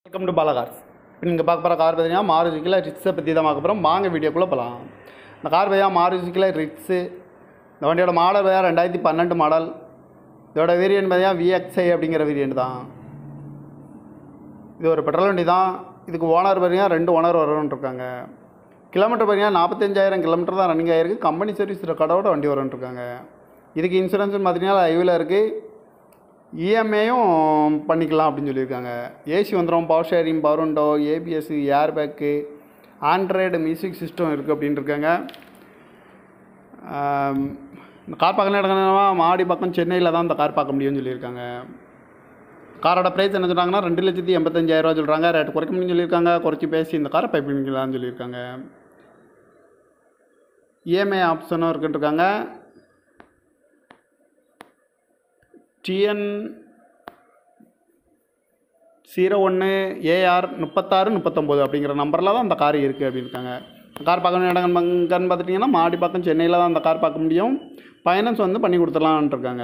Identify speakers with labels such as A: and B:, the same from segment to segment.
A: welcome to Bala cars இப்போ நீங்கள் பார்க்க போகிற கார் பார்த்தீங்கன்னா மாருதிக்கில் ரிட்ஸை பற்றி தான் பார்க்க போகிறோம் வாங்க வீடியோக்குள்ளே போகலாம் இந்த கார் பார்த்தீங்கன்னா மாருதிக்கில் ரிட்ஸு இந்த வண்டியோட மாடல் பார்த்தீங்கன்னா ரெண்டாயிரத்தி பன்னெண்டு மாடல் இதோட வேரியன்ட் பார்த்தீங்கன்னா விஎக்ஸ்ஐ அப்படிங்கிற வேரியன்ட் தான் இது ஒரு பெட்ரோல் வண்டி தான் இதுக்கு ஓனர் பார்த்தீங்கன்னா ரெண்டு ஓனர் வரும்னு இருக்காங்க கிலோமீட்டர் பார்த்தீங்கன்னா நாற்பத்தஞ்சாயிரம் கிலோமீட்டர் தான் ரன்னிங் ஆகிருக்கு கம்பெனி சர்வீஸ் ரெக்கார்டோட வண்டி வரும்னு இருக்காங்க இதுக்கு இன்சூரன்ஸ்னு பார்த்தீங்கன்னா லைவில் இருக்குது இஎம்ஐயும் பண்ணிக்கலாம் அப்படின்னு சொல்லியிருக்காங்க ஏசி வந்துடும் power steering power window ABS air bag Android music system இருக்குது அப்படின்னு இருக்காங்க ஆம், இந்த கார் பார்க்கலாம் எடுக்கணும்னா மாடி பக்கம் சென்னையில் தான் இந்த கார் பார்க்க முடியும்னு சொல்லியிருக்காங்க காரோட ப்ரைஸ் என்ன சொல்கிறாங்கன்னா ரெண்டு லட்சத்தி எண்பத்தஞ்சாயிரரூவா சொல்கிறாங்க ரேட் குறைக்க முடியும்னு சொல்லியிருக்காங்க குறைச்சி பேசி இந்த காரை பை பண்ணிக்கலாம்னு சொல்லியிருக்காங்க இஎம்ஐ ஆப்ஷனும் இருக்குன்னு இருக்காங்க டிஎன் ஜீரோ ஒன்று ஏஆர் முப்பத்தாறு முப்பத்தொம்போது அப்படிங்கிற நம்பரில் தான் அந்த கார் இருக்குது அப்படின்னு இருக்காங்க கார் பார்க்க இடம் எங்கன்னு பார்த்துட்டிங்கன்னா மாடி பக்கம் சென்னையில் தான் அந்த கார் பார்க்க முடியும் ஃபைனான்ஸ் வந்து பண்ணி கொடுத்துடலான்ட்டு இருக்காங்க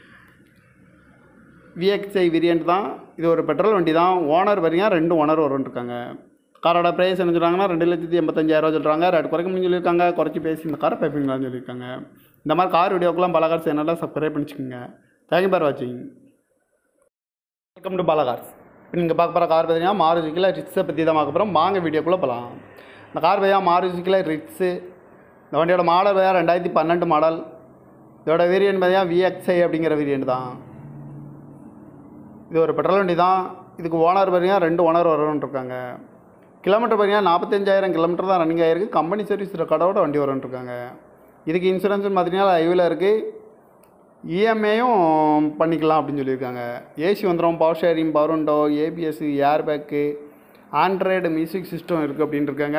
A: விஎக்ஸ்ஐ வேரியன்ட் தான் இது ஒரு பெட்ரோல் வண்டி தான் ஓனர் வரீங்க ரெண்டு ஓனர் வரும்னு இருக்காங்க காரோட ப்ரைஸ் என்ன சொல்கிறாங்கன்னா ரெண்டு லட்சத்தி எண்பத்தஞ்சாயிரரூவா சொல்கிறாங்க ரேட் குறைக்க முடியும் சொல்லியிருக்காங்க குறைச்சி பேசி இந்த காரை பைப்பிங்களான்னு சொல்லியிருக்காங்க இந்த மாதிரி கார் வீடியோக்கெல்லாம் பல கார்ஸ் என்னெல்லாம் சப்ஸ்கிரைப் பண்ணிச்சுக்கோங்க தேங்க்யூ ஃபார் வாட்சிங் வெல்கம் டு பாலா கார்ஸ் இப்போ நீங்கள் பார்க்க போகிற கார் பார்த்தீங்கன்னா மாருதிக்கில் ரிட்ஸை பற்றி தான் பார்க்க போகிறோம் வாங்க வீடியோக்குள்ளே போகலாம் இந்த கார் பார்த்தீங்கன்னா மாருதிக்கில் ரிட்ஸு இந்த வண்டியோட மாடல் பார்த்தீங்கன்னா ரெண்டாயிரத்தி பன்னெண்டு மாடல் இதோட வேரியன்ட் பார்த்தீங்கன்னா விஎக்ஸ்ஐ அப்படிங்கிற வேரியன்ட் தான் இது ஒரு பெட்ரோல் வண்டி தான் இதுக்கு ஓனர் பார்த்தீங்கன்னா ரெண்டு ஓனர் வரும்னு இருக்காங்க கிலோமீட்டர் பார்த்தீங்கன்னா நாற்பத்தஞ்சாயிரம் கிலோமீட்டர் தான் ரன்னிங் ஆகிருக்கு கம்பெனி சர்வீஸ் ரெக்கார்டோட வண்டி வரும்னு இருக்காங்க இதுக்கு இன்சூரன்ஸ்னு பார்த்தீங்கன்னா லைவில் இருக்குது இஎம்ஐயும் பண்ணிக்கலாம் அப்படின்னு சொல்லியிருக்காங்க ஏசி வந்துடும் power steering power window ABS air bag Android music system இருக்குது அப்படின்னு இருக்காங்க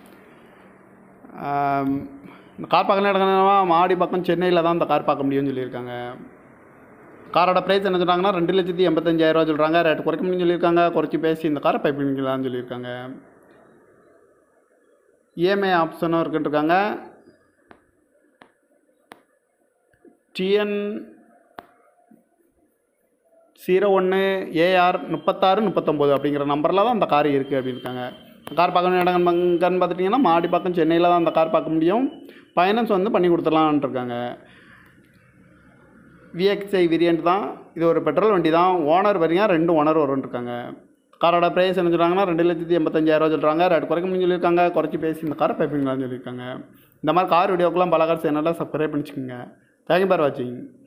A: ஆம், இந்த கார் பார்க்கலாம் எடுக்கணும்னா மாடி பக்கம் சென்னையில் தான் இந்த கார் பார்க்க முடியும்னு சொல்லியிருக்காங்க காரோட ப்ரைஸ் என்ன சொல்கிறாங்கன்னா ரெண்டு லட்சத்தி எண்பத்தஞ்சாயிரரூவா சொல்கிறாங்க ரேட் குறைக்க முடியும்னு சொல்லியிருக்காங்க குறைச்சி பேசி இந்த காரை பை பண்ணிக்கலாம்னு சொல்லியிருக்காங்க இஎம்ஐ ஆப்ஷனும் இருக்குன்னு இருக்காங்க டிஎன் ஜீரோ ஒன்று ஏஆர் முப்பத்தாறு முப்பத்தொம்போது அப்படிங்கிற நம்பரில் தான் அந்த கார் இருக்குது அப்படின்னு இருக்காங்க கார் பார்க்க இடம் எங்கன்னு பார்த்துட்டிங்கன்னா மாடி பக்கம் சென்னையில் தான் அந்த கார் பார்க்க முடியும் ஃபைனான்ஸ் வந்து பண்ணி கொடுத்துடலான்ட்டு இருக்காங்க விஎக்ஸ்ஐ வேரியன்ட் தான் இது ஒரு பெட்ரோல் வண்டி தான் ஓனர் வரீங்க ரெண்டு ஓனர் வரும்னு இருக்காங்க காரோட ப்ரைஸ் என்ன சொல்கிறாங்கன்னா ரெண்டு லட்சத்தி எண்பத்தஞ்சாயிரரூவா சொல்கிறாங்க ரேட் குறைக்க முடியும் சொல்லியிருக்காங்க குறைச்சி பேசி இந்த காரை பைப்பிங்களான்னு சொல்லியிருக்காங்க இந்த மாதிரி கார் வீடியோக்கெல்லாம் பல கார்ஸ் என்னெல்லாம் சப்ஸ்கிரைப் பண்ணிச்சுக்கோங்க தேங்க்யூ ஃபார் வாட்சிங்